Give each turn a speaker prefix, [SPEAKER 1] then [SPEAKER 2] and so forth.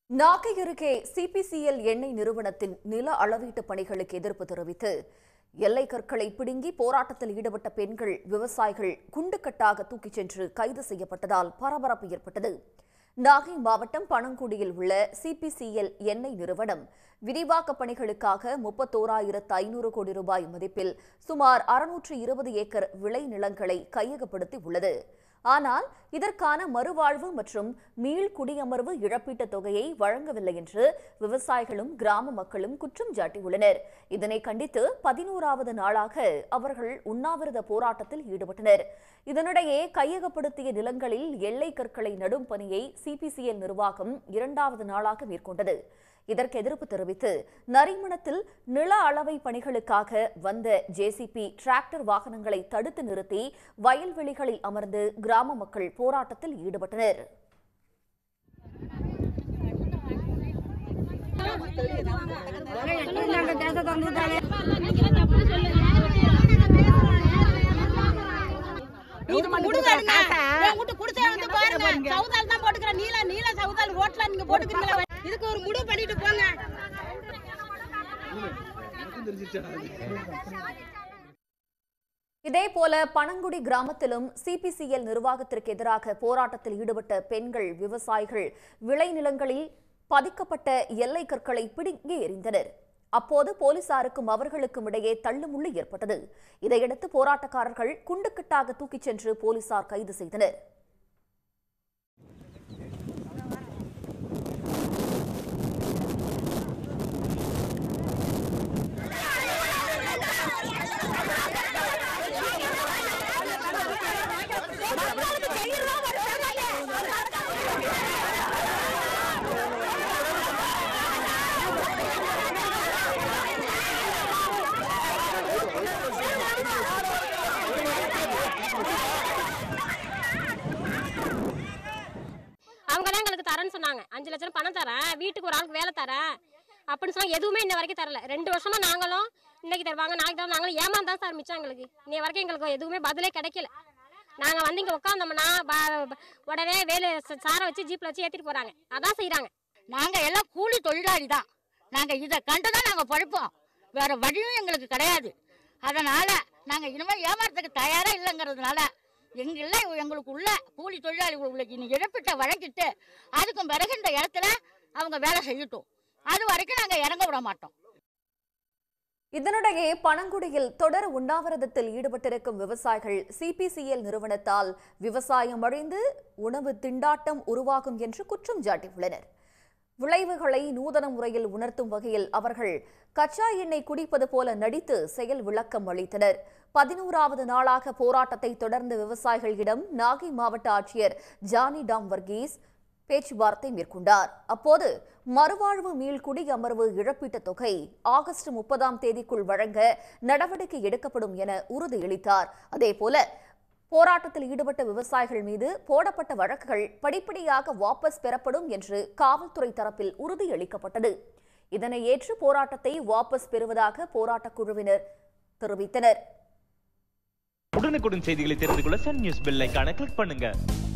[SPEAKER 1] நாகை அருகே சிபிசிஎல் எண்ணெய் நிறுவனத்தின் நில அளவீட்டு பணிகளுக்கு எதிர்ப்பு தெரிவித்து எல்லை கற்களை பிடுங்கி போராட்டத்தில் ஈடுபட்ட பெண்கள் விவசாயிகள் குண்டுக்கட்டாக தூக்கிச் சென்று கைது செய்யப்பட்டதால் பரபரப்பு ஏற்பட்டது நாகை மாவட்டம் பனங்குடியில் உள்ள சிபிசிஎல் எண்ணெய் நிறுவனம் விரிவாக்க பணிகளுக்காக முப்பத்தோராயிரத்து ஐநூறு கோடி ரூபாய் மதிப்பில் சுமார் அறுநூற்று இருபது ஏக்கர் விளை நிலங்களை கையகப்படுத்தி உள்ளது ஆனால் இதற்கான மறுவாழ்வு மற்றும் மீள் குடியமர்வு இழப்பீட்டுத் தொகையை வழங்கவில்லை என்று விவசாயிகளும் கிராம மக்களும் குற்றம் சாட்டியுள்ளனர் இதனை கண்டித்து பதினோராவது நாளாக அவர்கள் உண்ணாவிரத போராட்டத்தில் ஈடுபட்டனர் இதனிடையே கையகப்படுத்திய நிலங்களில் எல்லை கற்களை நடும் பணியை சிபிசிஎல் நிர்வாகம் இரண்டாவது நாளாக மேற்கொண்டது இதற்கு எதிர்ப்பு தெரிவித்து நரிமணத்தில் நில அளவை பணிகளுக்காக வந்த ஜேசிபி டிராக்டர் வாகனங்களை தடுத்து நிறுத்தி வயல்வெளிகளில் அமர்ந்து கிராம மக்கள் போராட்டத்தில் ஈடுபட்டனர்
[SPEAKER 2] இது முடுங்கண்ணா. என் வீட்டு குடிசை வந்து பாருங்க. சவுதால் தான் போட்டுக்கிறேன். நீல நீல சவுதால் ரோட்ல நீங்க போட்டுக்கிறீங்களா? இதுக்கு ஒரு முடிவு பண்ணிட்டு போங்க
[SPEAKER 1] இதேபோல பனங்குடி கிராமத்திலும் சிபிசிஎல் நிர்வாகத்திற்கு எதிராக போராட்டத்தில் ஈடுபட்ட பெண்கள் விவசாயிகள் விளைநிலங்களில் பதிக்கப்பட்ட எல்லை கற்களை பிடுங்கி எறிந்தனர் அப்போது போலீசாருக்கும் அவர்களுக்கும் இடையே தள்ளுமுள்ளு ஏற்பட்டது இதையடுத்து போராட்டக்காரர்கள் குண்டுக்கட்டாக தூக்கிச் சென்று போலீசார் கைது செய்தனர்
[SPEAKER 3] அவங்க தான் எங்களுக்கு தரேன்னு சொன்னாங்க அஞ்சு லட்சம் பணம் தரேன் வீட்டுக்கு ஒரு ஆளுக்கு வேலை தரேன் அப்படின்னு சொன்னா எதுவுமே இன்ன வரைக்கும் தரல ரெண்டு வருஷமா நாங்களும் இன்னைக்கு தருவாங்க நாளைக்கு தருவாங்க நாங்களும் ஏமாந்தான் சார் மிச்சம் எங்களுக்கு இன்னைய வரைக்கும் எங்களுக்கு எதுவுமே பதிலே கிடைக்கல நாங்கள் வந்து இங்கே உட்காந்தோம்னா ப- ப- உடனே வேலு ச- சாரை வச்சு ஜீப்பில் வச்சு ஏற்றிட்டு போகிறாங்க அதான் செய்கிறாங்க
[SPEAKER 4] நாங்க எல்லாம் கூலி தொழிலாளி தான் நாங்க இதை கண்டுதான் நாங்க பழைப்போம் வேற வழியும் எங்களுக்கு கிடையாது அதனால நாங்க இனிமே ஏமாறதுக்கு தயாரா இல்லைங்கிறதுனால எங்கள எங்களுக்கு உள்ள கூலி தொழிலாளிகள் உள்ள இனி இழப்பீட்டை வழங்கிட்டு அதுக்கும் பிறகு இந்த இடத்துல அவங்க வேலை செய்யட்டும் அது வரைக்கும் நாங்க இறங்க விட மாட்டோம்
[SPEAKER 1] இதனிடையே பனங்குடியில் தொடர் உண்ணாவிரதத்தில் ஈடுபட்டிருக்கும் விவசாயிகள் சிபிசிஎல் நிறுவனத்தால் விவசாயம் அழிந்து உணவு திண்டாட்டம் உருவாகும் என்று குற்றம் சாட்டியுள்ளனர் விளைவுகளை நூதன முறையில் உணர்த்தும் வகையில் அவர்கள் கச்சா எண்ணெய் குடிப்பது போல நடித்து செயல் விளக்கம் அளித்தனர் பதினோராவது நாளாக போராட்டத்தை தொடர்ந்த விவசாயிகளிடம் நாகை மாவட்ட ஆட்சியர் ஜானி டாம் வர்கீஸ் பேச்சுவார்த்தை மேற்கொண்டார் அப்போது மறுவாழ்வு மீள் குடியமர்வு இழப்பீட்டுத் தொகை ஆகஸ்ட் முப்பதாம் தேதிக்குள் வழங்க நடவடிக்கை எடுக்கப்படும் என உறுதியளித்தார் அதேபோல போராட்டத்தில் ஈடுபட்ட விவசாயிகள் மீது போடப்பட்ட வழக்குகள் படிப்படியாக வாபஸ் பெறப்படும் என்று காவல்துறை தரப்பில் உறுதியளிக்கப்பட்டது இதனை ஏற்று போராட்டத்தை வாபஸ் பெறுவதாக போராட்டக் குழுவினர் தெரிவித்தனர்
[SPEAKER 5] உடனுக்குடன் செய்திகளை தெரிந்து கொள்ள சன் நியூஸ் பெல் ஐகானை கிளிக் பண்ணுங்க